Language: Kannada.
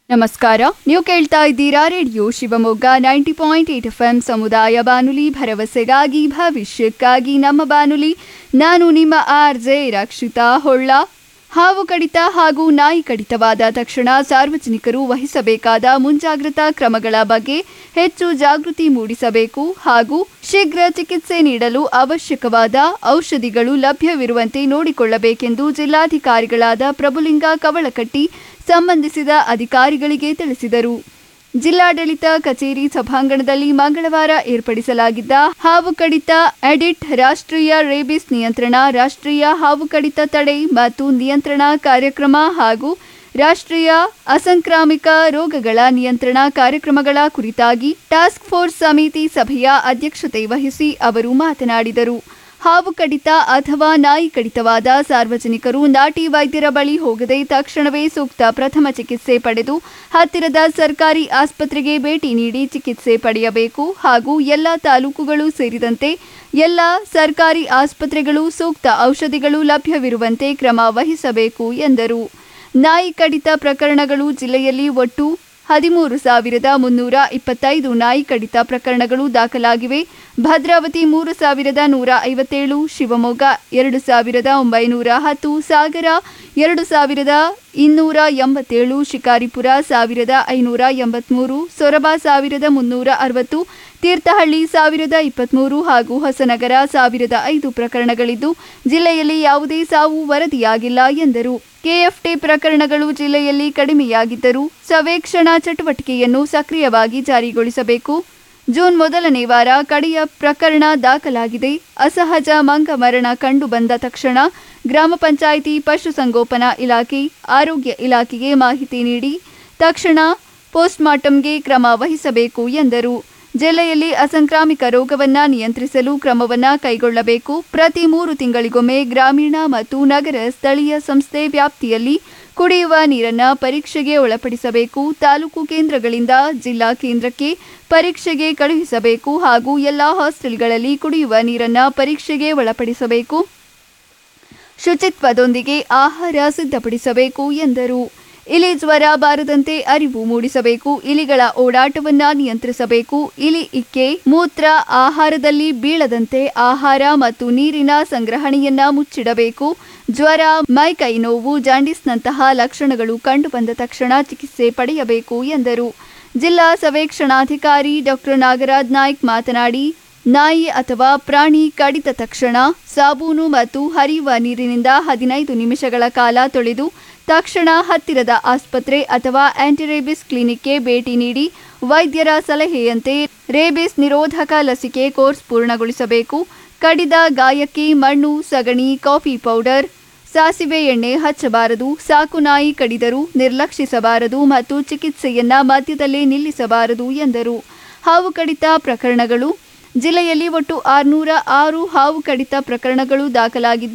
ನಮಸ್ಕಾರ ನೀವು ಕೇಳ್ತಾ ಇದ್ದೀರಾ radio Shivamogga ninety point eight F M ಸಮುದಾಯ ಬಾನುಲಿ ಭರವಸೆಗಾಗಿ ಭವಿಷ್ಯಕ್ಕಾಗಿ ನಮ್ಮ ಬಾನುಲಿ ನಾನು ನಿಮ್ಮ ಆರ್ ಜೆ ರಕ್ಷಿತಾ ಹೊಳ್ಳ ಹಾವು ಕಡಿತ ಹಾಗೂ ನಾಯಿ ಕಡಿತವಾದ ತಕ್ಷಣ ಸಾರ್ವಜನಿಕರು ವಹಿಸಬೇಕಾದ ಮುಂಜಾಗ್ರತಾ ಕ್ರಮಗಳ ಬಗ್ಗೆ ಹೆಚ್ಚು ಜಾಗೃತಿ ಮೂಡಿಸಬೇಕು ಹಾಗೂ ಶೀಘ್ರ ಚಿಕಿತ್ಸೆ ನೀಡಲು ಅವಶ್ಯಕವಾದ ಔಷಧಿಗಳು ಲಭ್ಯವಿರುವಂತೆ ನೋಡಿಕೊಳ್ಳಬೇಕೆಂದು ಜಿಲ್ಲಾಧಿಕಾರಿಗಳಾದ ಪ್ರಭುಲಿಂಗ ಕವಳಕಟ್ಟಿ ಸಂಬಂಧಿಸಿದ ಅಧಿಕಾರಿಗಳಿಗೆ ತಿಳಿಸಿದರು ಜಿಲ್ಲಾಡಳಿತ ಕಚೇರಿ ಸಭಾಂಗಣದಲ್ಲಿ ಮಂಗಳವಾರ ಏರ್ಪಡಿಸಲಾಗಿದ್ದ ಹಾವು ಕಡಿತ ಎಡಿಟ್ ರಾಷ್ಟ್ರೀಯ ರೇಬಿಸ್ ನಿಯಂತ್ರಣ ರಾಷ್ಟ್ರೀಯ ಹಾವು ಕಡಿತ ತಡೆ ಮತ್ತು ನಿಯಂತ್ರಣ ಕಾರ್ಯಕ್ರಮ ಹಾಗೂ ರಾಷ್ಟ್ರೀಯ ಅಸಂಕ್ರಾಮಿಕ ರೋಗಗಳ ನಿಯಂತ್ರಣ ಕಾರ್ಯಕ್ರಮಗಳ ಕುರಿತಾಗಿ ಟಾಸ್ಕ್ ಫೋರ್ಸ್ ಸಮಿತಿ ಸಭೆಯ ಅಧ್ಯಕ್ಷತೆ ವಹಿಸಿ ಅವರು ಮಾತನಾಡಿದರು ಹಾವು ಕಡಿತ ಅಥವಾ ನಾಯಿ ಕಡಿತವಾದ ಸಾರ್ವಜನಿಕರು ನಾಟಿ ವೈದ್ಯರ ಬಳಿ ಹೋಗದೆ ತಕ್ಷಣವೇ ಸೂಕ್ತ ಪ್ರಥಮ ಚಿಕಿತ್ಸೆ ಪಡೆದು ಹತ್ತಿರದ ಸರ್ಕಾರಿ ಆಸ್ಪತ್ರೆಗೆ ಭೇಟಿ ನೀಡಿ ಚಿಕಿತ್ಸೆ ಪಡೆಯಬೇಕು ಹಾಗೂ ಎಲ್ಲ ತಾಲೂಕುಗಳು ಸೇರಿದಂತೆ ಎಲ್ಲ ಸರ್ಕಾರಿ ಆಸ್ಪತ್ರೆಗಳು ಸೂಕ್ತ ಔಷಧಿಗಳು ಲಭ್ಯವಿರುವಂತೆ ಕ್ರಮ ವಹಿಸಬೇಕು ಎಂದರು ನಾಯಿ ಕಡಿತ ಪ್ರಕರಣಗಳು ಜಿಲ್ಲೆಯಲ್ಲಿ ಒಟ್ಟು ಹದಿಮೂರು ಸಾವಿರದ ಮುನ್ನೂರ ಇಪ್ಪತ್ತೈದು ನಾಯಿ ಕಡಿತ ಪ್ರಕರಣಗಳು ದಾಖಲಾಗಿವೆ ಭದ್ರಾವತಿ ಮೂರು ಸಾವಿರದ ನೂರ ಐವತ್ತೇಳು ಶಿವಮೊಗ್ಗ ಎರಡು ಸಾವಿರದ ಒಂಬೈನೂರ ಹತ್ತು ಸಾಗರ ಎರಡು ಸಾವಿರದ ಇನ್ನೂರ ಎಂಬತ್ತೇಳು ಶಿಕಾರಿಪುರ ಸಾವಿರದ ಐನೂರ ಎಂಬತ್ಮೂರು ಸೊರಬ ಸಾವಿರದ ಮುನ್ನೂರ ಅರವತ್ತು ತೀರ್ಥಹಳ್ಳಿ ಸಾವಿರದ ಇಪ್ಪತ್ಮೂರು ಹಾಗೂ ಹೊಸನಗರ ಸಾವಿರದ ಐದು ಪ್ರಕರಣಗಳಿದ್ದು ಜಿಲ್ಲೆಯಲ್ಲಿ ಯಾವುದೇ ಸಾವು ವರದಿಯಾಗಿಲ್ಲ ಎಂದರು ಕೆಎಫ್ಟಿ ಪ್ರಕರಣಗಳು ಜಿಲ್ಲೆಯಲ್ಲಿ ಕಡಿಮೆಯಾಗಿದ್ದರೂ ಸರ್ವೇಕ್ಷಣಾ ಚಟುವಟಿಕೆಯನ್ನು ಸಕ್ರಿಯವಾಗಿ ಜಾರಿಗೊಳಿಸಬೇಕು ಜೂನ್ ಮೊದಲನೇ ವಾರ ಕಡೆಯ ಪ್ರಕರಣ ದಾಖಲಾಗಿದೆ ಅಸಹಜ ಮಂಗ ಮರಣ ಕಂಡು ಬಂದ ತಕ್ಷಣ ಗ್ರಾಮ ಪಂಚಾಯಿತಿ ಪಶುಸಂಗೋಪನಾ ಇಲಾಖೆ ಆರೋಗ್ಯ ಇಲಾಖೆಗೆ ಮಾಹಿತಿ ನೀಡಿ ತಕ್ಷಣ ಪೋಸ್ಟ್ಮಾರ್ಟಂಗೆ ಕ್ರಮ ವಹಿಸಬೇಕು ಎಂದರು ಜಿಲ್ಲೆಯಲ್ಲಿ ಅಸಂಕ್ರಾಮಿಕ ರೋಗವನ್ನ ನಿಯಂತ್ರಿಸಲು ಕ್ರಮವನ್ನ ಕೈಗೊಳ್ಳಬೇಕು ಪ್ರತಿ ಮೂರು ತಿಂಗಳಿಗೊಮ್ಮೆ ಗ್ರಾಮೀಣ ಮತ್ತು ನಗರ ಸ್ಥಳೀಯ ಸಂಸ್ಥೆ ವ್ಯಾಪ್ತಿಯಲ್ಲಿ ಕುಡಿಯುವ ನೀರನ್ನ ಪರೀಕ್ಷೆಗೆ ಒಳಪಡಿಸಬೇಕು ತಾಲೂಕು ಕೇಂದ್ರಗಳಿಂದ ಜಿಲ್ಲಾ ಕೇಂದ್ರಕ್ಕೆ ಪರೀಕ್ಷೆಗೆ ಕಳುಹಿಸಬೇಕು ಹಾಗೂ ಎಲ್ಲಾ ಹಾಸ್ಟೆಲ್ಗಳಲ್ಲಿ ಕುಡಿಯುವ ನೀರನ್ನ ಪರೀಕ್ಷೆಗೆ ಒಳಪಡಿಸಬೇಕು ಶುಚಿತ್ವದೊಂದಿಗೆ ಆಹಾರ ಸಿದ್ಧಪಡಿಸಬೇಕು ಎಂದರು ಇಲಿ ಜ್ವರ ಬಾರದಂತೆ ಅರಿವು ಮೂಡಿಸಬೇಕು ಇಲಿಗಳ ಓಡಾಟವನ್ನ ನಿಯಂತ್ರಿಸಬೇಕು ಇಲಿ ಇಕ್ಕೆ ಮೂತ್ರ ಆಹಾರದಲ್ಲಿ ಬೀಳದಂತೆ ಆಹಾರ ಮತ್ತು ನೀರಿನ ಸಂಗ್ರಹಣೆಯನ್ನ ಮುಚ್ಚಿಡಬೇಕು ಜ್ವರ ಮೈಕೈ ನೋವು ಜಾಂಡಿಸ್ನಂತಹ ಲಕ್ಷಣಗಳು ಕಂಡುಬಂದ ತಕ್ಷಣ ಚಿಕಿತ್ಸೆ ಪಡೆಯಬೇಕು ಎಂದರು ಜಿಲ್ಲಾ ಸರ್ವೇಕ್ಷಣಾಧಿಕಾರಿ ಡಾಕ್ಟರ್ ನಾಗರಾಜ್ ನಾಯ್ಕ್ ಮಾತನಾಡಿ ನಾಯಿ ಅಥವಾ ಪ್ರಾಣಿ ಕಡಿದ ತಕ್ಷಣ ಸಾಬೂನು ಮತ್ತು ಹರಿಯುವ ನೀರಿನಿಂದ ಹದಿನೈದು ನಿಮಿಷಗಳ ಕಾಲ ತೊಳೆದು ತಕ್ಷಣ ಹತ್ತಿರದ ಆಸ್ಪತ್ರೆ ಅಥವಾ ಆಂಟಿರೇಬಿಸ್ ಕ್ಲಿನಿಕ್ಗೆ ಭೇಟಿ ನೀಡಿ ವೈದ್ಯರ ಸಲಹೆಯಂತೆ ರೇಬಿಸ್ ನಿರೋಧಕ ಲಸಿಕೆ ಕೋರ್ಸ್ ಪೂರ್ಣಗೊಳಿಸಬೇಕು ಕಡಿದ ಗಾಯಕ್ಕೆ ಮಣ್ಣು ಸಗಣಿ ಕಾಫಿ ಪೌಡರ್ ಸಾಸಿವೆ ಎಣ್ಣೆ ಹಚ್ಚಬಾರದು ಸಾಕು ನಾಯಿ ಕಡಿದರೂ ನಿರ್ಲಕ್ಷಿಸಬಾರದು ಮತ್ತು ಚಿಕಿತ್ಸೆಯನ್ನ ಮಧ್ಯದಲ್ಲೇ ನಿಲ್ಲಿಸಬಾರದು ಎಂದರು ಹಾವು ಕಡಿತ ಪ್ರಕರಣಗಳು ಜಿಲ್ಲೆಯಲ್ಲಿ ಒಟ್ಟು ಆರುನೂರ ಆರು ಹಾವು ಕಡಿತ ಪ್ರಕರಣಗಳು ದಾಖಲಾಗಿದ್ದು